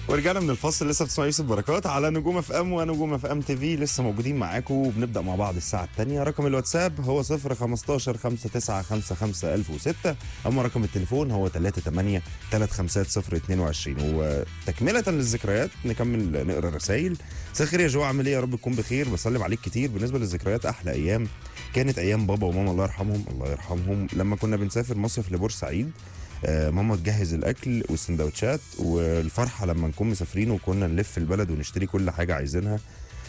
ورجعنا من الفصل لسه بتسمع يوسف بركات على نجوم اف ام ونجوم اف ام تي في لسه موجودين معاكم وبنبدا مع بعض الساعه الثانيه رقم الواتساب هو 0 15 5955 1006 اما رقم التليفون هو 38 350 وتكمله للذكريات نكمل نقرا الرسائل مساء الخير يا جو عامل ايه يا رب تكون بخير بسلم عليك كتير بالنسبه للذكريات احلى ايام كانت ايام بابا وماما الله يرحمهم الله يرحمهم لما كنا بنسافر مصيف لبورسعيد آه، ماما تجهز الاكل والسندوتشات والفرحه لما نكون مسافرين وكنا نلف البلد ونشتري كل حاجه عايزينها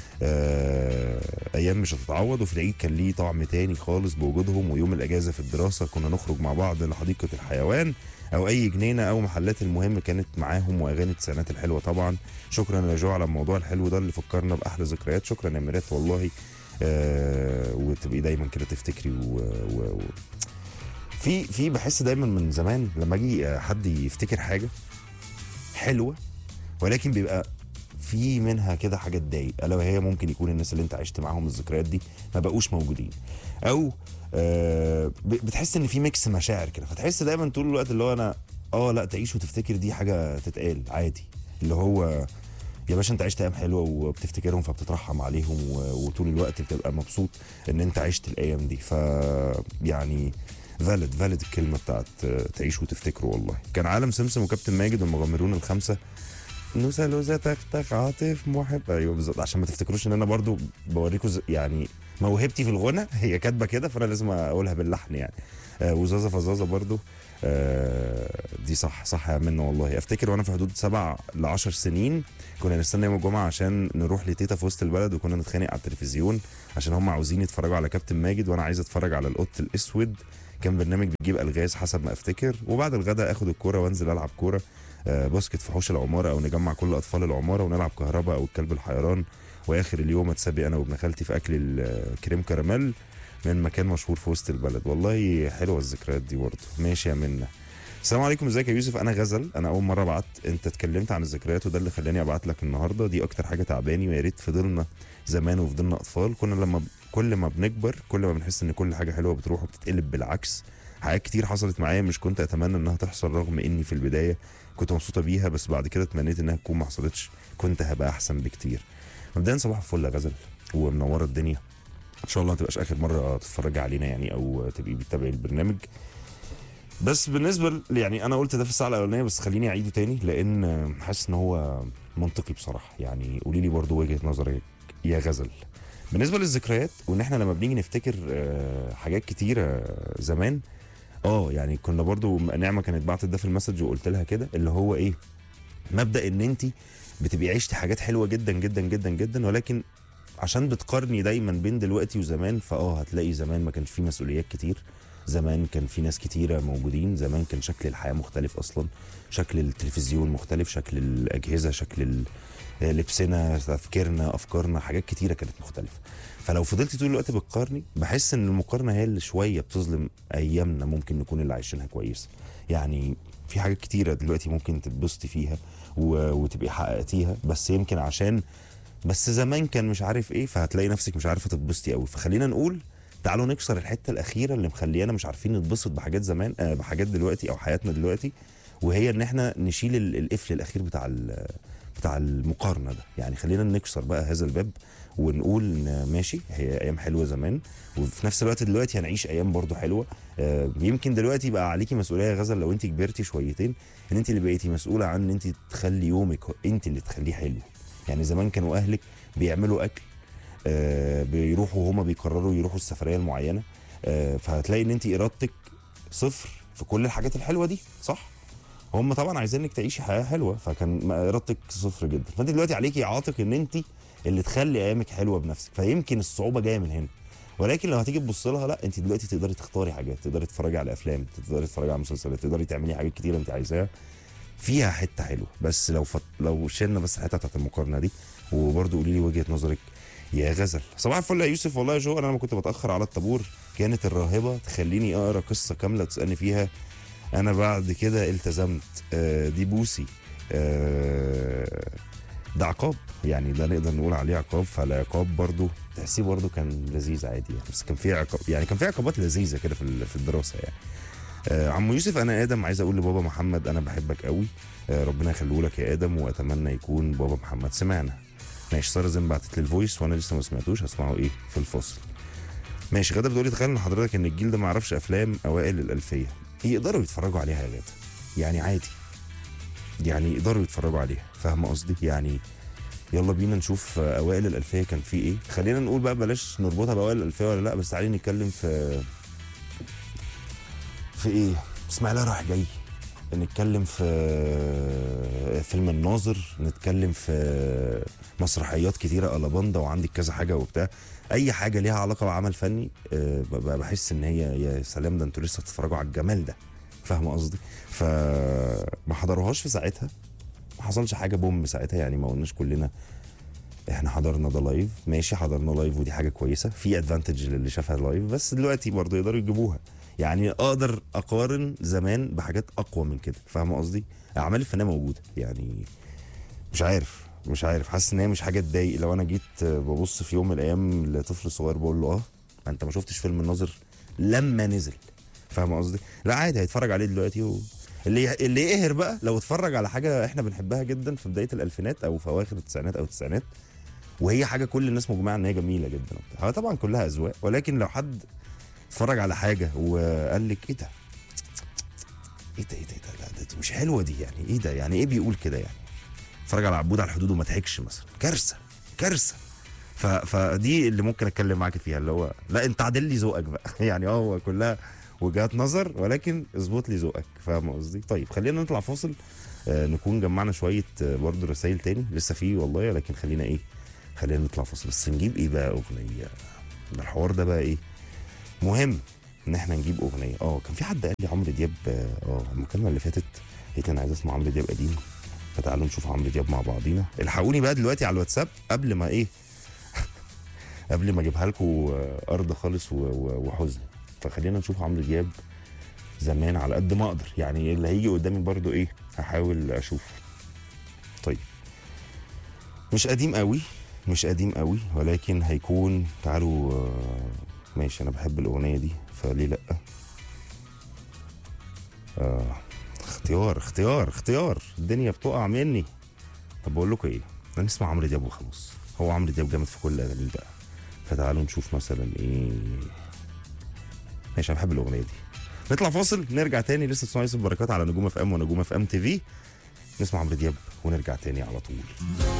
آه، ايام مش هتتعوض وفي العيد كان ليه طعم تاني خالص بوجودهم ويوم الاجازه في الدراسه كنا نخرج مع بعض لحديقه الحيوان او اي جنينه او محلات المهم كانت معاهم واغاني التسعينات الحلوه طبعا شكرا يا جو على الموضوع الحلو ده اللي فكرنا باحلى ذكريات شكرا يا ميرات والله آه وتبقي دايما كده تفتكري و, و, و في في بحس دايما من زمان لما اجي حد يفتكر حاجه حلوه ولكن بيبقى في منها كده حاجه تضايق الا وهي ممكن يكون الناس اللي انت عشت معاهم الذكريات دي ما بقوش موجودين او آه ب- بتحس ان في ميكس مشاعر كده فتحس دايما طول الوقت اللي هو انا اه لا تعيش وتفتكر دي حاجه تتقال عادي اللي هو يا باشا انت عشت ايام حلوه وبتفتكرهم فبتترحم عليهم و- وطول الوقت بتبقى مبسوط ان انت عشت الايام دي ف يعني فالid فالid الكلمه بتاعت آه، تعيش وتفتكروا والله كان عالم سمسم وكابتن ماجد والمغامرون الخمسه نوسة لوزة تختخ عاطف محب ايوه بالظبط عشان ما تفتكروش ان انا برضو بوريكم ز- يعني موهبتي في الغنى هي كاتبه كده فانا لازم اقولها باللحن يعني آه وزازه فزازه برضو آه دي صح صح يا منى والله افتكر وانا في حدود سبع ل 10 سنين كنا نستنى يوم الجمعه عشان نروح لتيتا في وسط البلد وكنا نتخانق على التلفزيون عشان هم عاوزين يتفرجوا على كابتن ماجد وانا عايز اتفرج على القط الاسود كان برنامج بيجيب الغاز حسب ما افتكر وبعد الغداء اخد الكوره وانزل العب كوره آه، باسكت في حوش العماره او نجمع كل اطفال العماره ونلعب كهرباء او الكلب الحيران واخر اليوم اتسابق انا وابن خالتي في اكل الكريم كراميل من مكان مشهور في وسط البلد والله حلوه الذكريات دي برضه ماشي يا منى السلام عليكم ازيك يا يوسف انا غزل انا اول مره بعت انت اتكلمت عن الذكريات وده اللي خلاني ابعت لك النهارده دي اكتر حاجه تعباني ويا ريت فضلنا زمان وفضلنا اطفال كنا لما كل ما بنكبر كل ما بنحس ان كل حاجه حلوه بتروح وبتتقلب بالعكس حاجات كتير حصلت معايا مش كنت اتمنى انها تحصل رغم اني في البدايه كنت مبسوطه بيها بس بعد كده اتمنيت انها تكون ما حصلتش كنت هبقى احسن بكتير مبدئيا صباح الفل يا غزل ومنوره الدنيا ان شاء الله ما تبقاش اخر مره تتفرجي علينا يعني او تبقي بتتابعي البرنامج بس بالنسبه ل- يعني انا قلت ده في الساعه الاولانيه بس خليني اعيده تاني لان حاسس ان هو منطقي بصراحه يعني قولي لي برضو وجهه نظرك يا غزل بالنسبه للذكريات وان احنا لما بنيجي نفتكر آه، حاجات كتيره زمان اه يعني كنا برضو نعمه كانت بعتت ده في المسج وقلت لها كده اللي هو ايه مبدا ان انت بتبقي عشتي حاجات حلوه جدا جدا جدا جدا ولكن عشان بتقارني دايما بين دلوقتي وزمان فاه هتلاقي زمان ما كانش فيه مسؤوليات كتير زمان كان في ناس كتيره موجودين زمان كان شكل الحياه مختلف اصلا شكل التلفزيون مختلف شكل الاجهزه شكل ال- لبسنا تفكيرنا افكارنا حاجات كتيره كانت مختلفه فلو فضلتي طول الوقت بتقارني بحس ان المقارنه هي اللي شويه بتظلم ايامنا ممكن نكون اللي عايشينها كويسه يعني في حاجات كتيره دلوقتي ممكن تتبسطي فيها و... وتبقي حققتيها بس يمكن عشان بس زمان كان مش عارف ايه فهتلاقي نفسك مش عارفه تتبسطي قوي فخلينا نقول تعالوا نكسر الحته الاخيره اللي مخليانا مش عارفين نتبسط بحاجات زمان آه بحاجات دلوقتي او حياتنا دلوقتي وهي ان احنا نشيل ال- القفل الاخير بتاع ال- بتاع المقارنه ده يعني خلينا نكسر بقى هذا الباب ونقول ان ماشي هي ايام حلوه زمان وفي نفس الوقت دلوقتي هنعيش ايام برضو حلوه آه، يمكن دلوقتي بقى عليكي مسؤوليه يا غزل لو انت كبرتي شويتين ان انت اللي بقيتي مسؤوله عن ان انت تخلي يومك انت اللي تخليه حلو يعني زمان كانوا اهلك بيعملوا اكل آه، بيروحوا هما بيقرروا يروحوا السفريه المعينه آه، فهتلاقي ان انت ارادتك صفر في كل الحاجات الحلوه دي صح هم طبعا عايزينك تعيشي حياه حلوه فكان ارادتك صفر جدا فانت دلوقتي عليكي عاتق ان انت اللي تخلي ايامك حلوه بنفسك فيمكن الصعوبه جايه من هنا ولكن لو هتيجي تبص لها لا انت دلوقتي تقدري تختاري حاجات تقدري تتفرجي على افلام تقدري تتفرجي على مسلسلات تقدري تعملي حاجات كتيره انت عايزاها فيها حته حلوه بس لو فت... لو شلنا بس الحته بتاعت المقارنه دي وبرضه قولي لي وجهه نظرك يا غزل صباح الفل يا يوسف والله يا جو انا لما كنت بتاخر على الطابور كانت الراهبه تخليني اقرا قصه كامله وتسالني فيها انا بعد كده التزمت آه دي بوسي آه ده عقاب يعني ده نقدر نقول عليه عقاب فالعقاب برضه تحسيه برضه كان لذيذ عادي يعني بس كان في عقاب يعني كان في عقابات لذيذه كده في ال- في الدراسه يعني آه عمو يوسف انا ادم عايز اقول لبابا محمد انا بحبك قوي آه ربنا يخليه لك يا ادم واتمنى يكون بابا محمد سمعنا ماشي ساره زين بعتت لي الفويس وانا لسه ما سمعتوش هسمعه ايه في الفاصل ماشي غدا بتقولي تخيل ان حضرتك ان الجيل ده ما يعرفش افلام اوائل الالفيه يقدروا يتفرجوا عليها يا غدا يعني عادي يعني يقدروا يتفرجوا عليها فاهمه قصدي يعني يلا بينا نشوف آه، اوائل الالفيه كان في ايه خلينا نقول بقى بلاش نربطها باوائل الالفيه ولا لا بس تعالي نتكلم في في ايه اسماعيليه رايح جاي نتكلم في فيلم الناظر نتكلم في مسرحيات كتيره الاباندا وعندك كذا حاجه وبتاع اي حاجه ليها علاقه بعمل فني آه، ب- بحس ان هي يا سلام ده انتوا لسه بتتفرجوا على الجمال ده فاهمه قصدي فما حضروهاش في ساعتها ما حصلش حاجه بوم ساعتها يعني ما قلناش كلنا احنا حضرنا ده لايف ماشي حضرنا لايف ودي حاجه كويسه في ادفانتج للي شافها لايف بس دلوقتي برضه يقدروا يجيبوها يعني اقدر اقارن زمان بحاجات اقوى من كده فاهم قصدي اعمال الفنيه موجوده يعني مش عارف مش عارف حاسس ان هي مش حاجه تضايق لو انا جيت ببص في يوم من الايام لطفل صغير بقول له اه انت ما شفتش فيلم الناظر لما نزل فاهم قصدي لا عادي هيتفرج عليه دلوقتي و... اللي اللي يقهر بقى لو اتفرج على حاجه احنا بنحبها جدا في بدايه الالفينات او في اواخر التسعينات او التسعينات وهي حاجه كل الناس مجمعه ان هي جميله جدا وبتاع. هو طبعا كلها اذواق ولكن لو حد اتفرج على حاجه وقال لك ايه ده ايه ده ايه ده, إيه ده لا ده دي مش حلوه دي يعني ايه ده يعني ايه بيقول كده يعني اتفرج على عبود على الحدود وما ضحكش مثلا كارثه كارثه ف... فدي اللي ممكن اتكلم معاك فيها اللي هو لا انت عدل لي ذوقك بقى يعني اه هو كلها وجهات نظر ولكن اظبط لي ذوقك فاهم قصدي طيب خلينا نطلع فاصل آه نكون جمعنا شويه آه برضه رسائل تاني لسه في والله لكن خلينا ايه خلينا نطلع فاصل بس نجيب ايه بقى اغنيه ده الحوار ده بقى ايه مهم ان احنا نجيب اغنيه اه كان في حد قال لي عمرو دياب اه آه، المكالمه اللي فاتت قلت لي انا عايز اسمع عمرو دياب قديم فتعالوا نشوف عمرو دياب مع بعضينا الحقوني بقى دلوقتي على الواتساب قبل ما ايه قبل ما اجيبها لكم ارض خالص و- و- وحزن فخلينا نشوف عمرو دياب زمان على قد ما اقدر يعني اللي هيجي قدامي برضو ايه هحاول اشوف طيب مش قديم قوي مش قديم قوي ولكن هيكون تعالوا آه، ماشي انا بحب الاغنيه دي فليه لا آه اختيار اختيار اختيار الدنيا بتقع مني طب بقول لكم ايه نسمع عمرو دياب وخلاص هو عمرو دياب جامد في كل اغانيه بقى فتعالوا نشوف مثلا ايه ماشي انا بحب الاغنيه دي نطلع فاصل نرجع تاني لسه تسمعوا يوسف بركات على نجوم اف ام ونجوم اف ام تي في نسمع عمرو دياب ونرجع تاني على طول